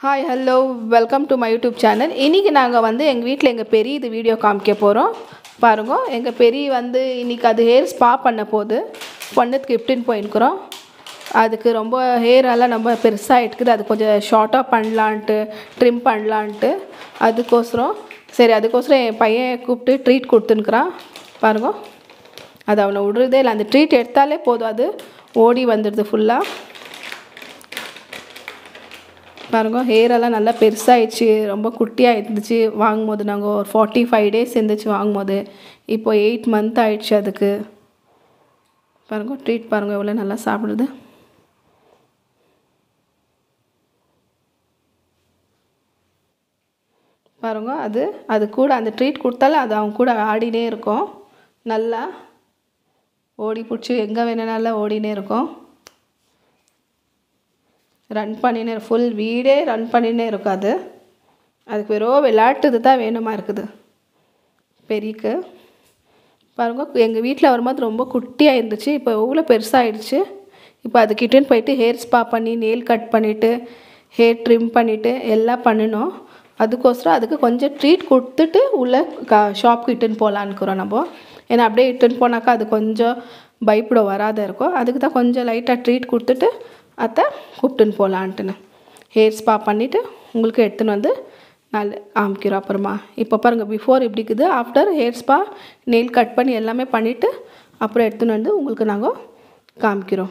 hi hello welcome to my YouTube channel இன்றைக்கி நாங்கள் வந்து எங்கள் வீட்டில் எங்கள் பெரிய இது வீடியோ காமிக்க போகிறோம் பாருங்க எங்கள் பெரிய வந்து இன்றைக்கி அது ஹேர் ஸ்பா பண்ண போது பொண்ணுக்கு கிஃப்டின் போயிருக்கிறோம் அதுக்கு ரொம்ப ஹேர் எல்லாம் நம்ம பெருசாக இருக்குது அது கொஞ்சம் ஷார்ட்டாக பண்ணலான்ட்டு ட்ரிம் பண்ணலான்ட்டு அதுக்கோசரம் சரி அதுக்கோசரம் என் பையன் கூப்பிட்டு ட்ரீட் கொடுத்துன்னுக்குறான் பாருங்க அது அவனை விடுறதே இல்லை அந்த ட்ரீட் எடுத்தாலே போதும் அது ஓடி வந்துடுது ஃபுல்லாக பாருங்க ஹேர் எல்லாம் நல்லா பெருசாகிடுச்சு ரொம்ப குட்டியாக இருந்துச்சு வாங்கும்போது நாங்கள் ஒரு ஃபார்ட்டி ஃபைவ் டேஸ் இருந்துச்சு வாங்கும்போது இப்போ எயிட் மந்த் ஆயிடுச்சு அதுக்கு பாருங்க ட்ரீட் பாருங்கள் எவ்வளோ நல்லா சாப்பிடுது பாருங்க அது அது கூட அந்த ட்ரீட் கொடுத்தாலும் அது அவங்க கூட ஆடினே இருக்கும் நல்லா ஓடி பிடிச்சி எங்கே வேணுனாலும் ஓடினே இருக்கும் ரன் பண்ணினே ஃபுல் வீடே ரன் பண்ணினே இருக்கும் அது அதுக்கு வெறும் விளையாட்டுது தான் வேணுமா இருக்குது பெரியக்கு பாருங்க எங்கள் வீட்டில் வரும்போது ரொம்ப குட்டியாக இருந்துச்சு இப்போ எவ்வளோ பெருசாகிடுச்சு இப்போ அதுக்கிட்டேன்னு போயிட்டு ஹேர் ஸ்பா பண்ணி நெயில் கட் பண்ணிவிட்டு ஹேர் ட்ரிம் பண்ணிவிட்டு எல்லாம் பண்ணினோம் அதுக்கோசரம் அதுக்கு கொஞ்சம் ட்ரீட் கொடுத்துட்டு உள்ளே க ஷாப்க்கு இட்டுன்னு போகலான்னுக்குறோம் நம்ம ஏன்னா அப்படியே இட்டுன்னு போனாக்கா அது கொஞ்சம் பயப்பட வராத இருக்கும் அதுக்கு தான் கொஞ்சம் லைட்டாக ட்ரீட் கொடுத்துட்டு அத்தை கூப்பிட்டுன்னு போகலான்ட்டுன்னு ஹேர் ஸ்பா பண்ணிவிட்டு உங்களுக்கு எடுத்துன்னு வந்து நாலு காமிக்கிறோம் அப்புறமா இப்போ பாருங்கள் பிஃபோர் இப்படி இருக்குது after hair spa nail cut பண்ணி எல்லாமே பண்ணிவிட்டு அப்புறம் எடுத்துன்னு வந்து உங்களுக்கு நாங்கள் காமிக்கிறோம்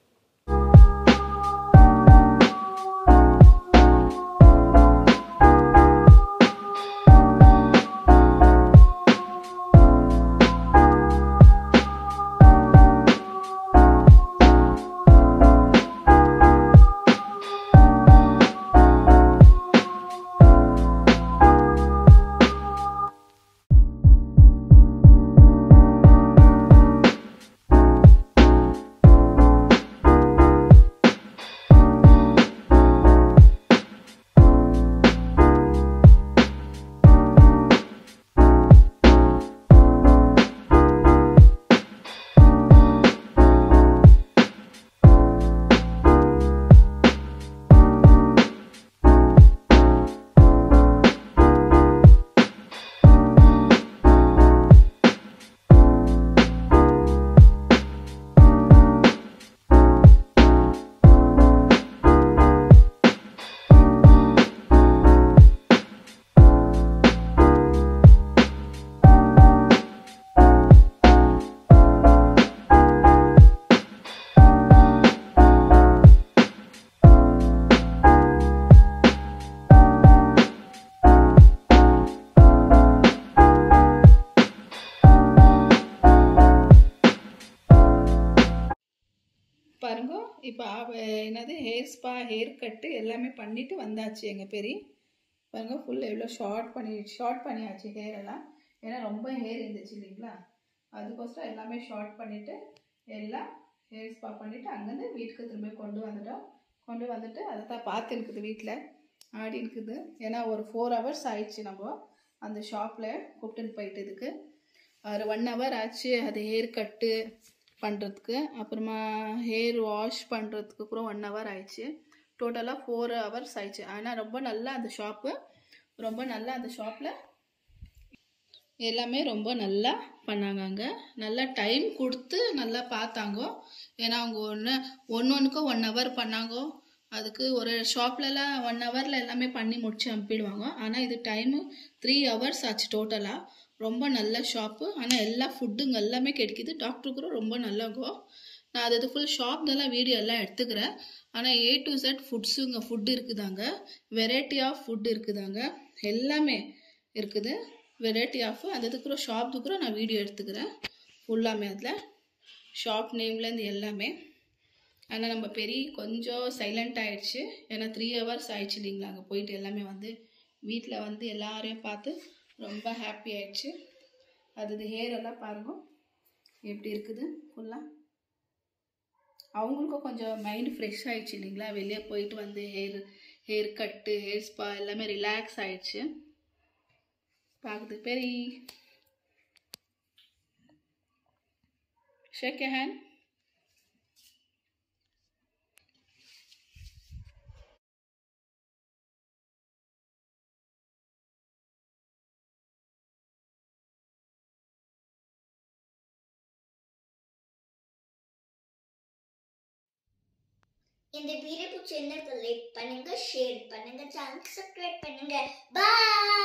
பாருங்க இப்போ என்னது ஹேர் ஸ்பா ஹேர் கட்டு எல்லாமே பண்ணிட்டு வந்தாச்சு எங்கள் பெரிய பாருங்க ஃபுல் எவ்வளோ ஷார்ட் பண்ணி ஷார்ட் பண்ணியாச்சு ஹேர் எல்லாம் ஏன்னா ரொம்ப ஹேர் இருந்துச்சு இல்லைங்களா அதுக்கோசரம் எல்லாமே ஷார்ட் பண்ணிவிட்டு எல்லாம் ஹேர் ஸ்பா பண்ணிவிட்டு அங்கேருந்து வீட்டுக்கு திரும்ப கொண்டு வந்துட்டோம் கொண்டு வந்துட்டு அதை தான் பார்த்து இருக்குது வீட்டில் ஆடி இருக்குது ஏன்னா ஒரு ஃபோர் ஹவர்ஸ் ஆயிடுச்சு நம்ம அந்த ஷாப்பில் கூப்பிட்டுன்னு போயிட்டு இதுக்கு ஒரு ஒன் ஹவர் ஆச்சு அது ஹேர் கட்டு பண்ணுறதுக்கு அப்புறமா ஹேர் வாஷ் பண்ணுறதுக்கு கூட ஒன் ஹவர் ஆயிடுச்சு டோட்டலாக ஃபோர் ஹவர்ஸ் ஆயிடுச்சு ஆனால் ரொம்ப நல்லா அந்த ஷாப்பு ரொம்ப நல்லா அந்த ஷாப்பில் எல்லாமே ரொம்ப நல்லா பண்ணாங்க அங்கே நல்லா டைம் கொடுத்து நல்லா பார்த்தாங்க ஏன்னா அவங்க ஒன்று ஒன்று ஒன்றுக்கும் ஒன் ஹவர் பண்ணாங்க அதுக்கு ஒரு ஷாப்லலாம் ஒன் ஹவரில் எல்லாமே பண்ணி முடிச்சு அனுப்பிடுவாங்க ஆனால் இது டைமு த்ரீ ஹவர்ஸ் ஆச்சு டோட்டலாக ரொம்ப நல்ல ஷாப்பு ஆனால் எல்லா ஃபுட்டுங்க எல்லாமே கிடைக்கிது டாக்டருக்கு ரொம்ப நல்லாங்கோ நான் அது ஃபுல் ஷாப்னெல்லாம் வீடியோ எல்லாம் எடுத்துக்கிறேன் ஆனால் ஏ டு செட் ஃபுட்ஸுங்க ஃபுட்டு இருக்குதாங்க வெரைட்டி ஆஃப் ஃபுட் இருக்குதாங்க எல்லாமே இருக்குது வெரைட்டி ஆஃப் அது இருக்கிற ஷாப் இருக்கிற நான் வீடியோ எடுத்துக்கிறேன் ஃபுல்லாமே அதில் ஷாப் நேம்லேருந்து எல்லாமே ஆனால் நம்ம பெரிய கொஞ்சம் சைலண்ட் ஆயிடுச்சு ஏன்னா த்ரீ ஹவர்ஸ் ஆயிடுச்சு இல்லைங்களா அங்கே போயிட்டு எல்லாமே வந்து வீட்டில் வந்து எல்லாரையும் பார்த்து ரொம்ப ஹாப்பி ஆயிடுச்சு அது ஹேர் எல்லாம் பாருங்க எப்படி இருக்குது ஃபுல்லாக அவங்களுக்கும் கொஞ்சம் மைண்ட் ஃப்ரெஷ் ஆயிடுச்சு இல்லைங்களா வெளியே போயிட்டு வந்து hair hair cut hair spa எல்லாமே ரிலாக்ஸ் ஆயிடுச்சு பார்க்குறது பெரிய ஷேக் ஹேண்ட் இந்த வீடியோ பிடிச்சிருந்தா லைக் பண்ணுங்க ஷேர் பண்ணுங்க சேனல் சப்ஸ்கிரைப் பண்ணுங்க பாய்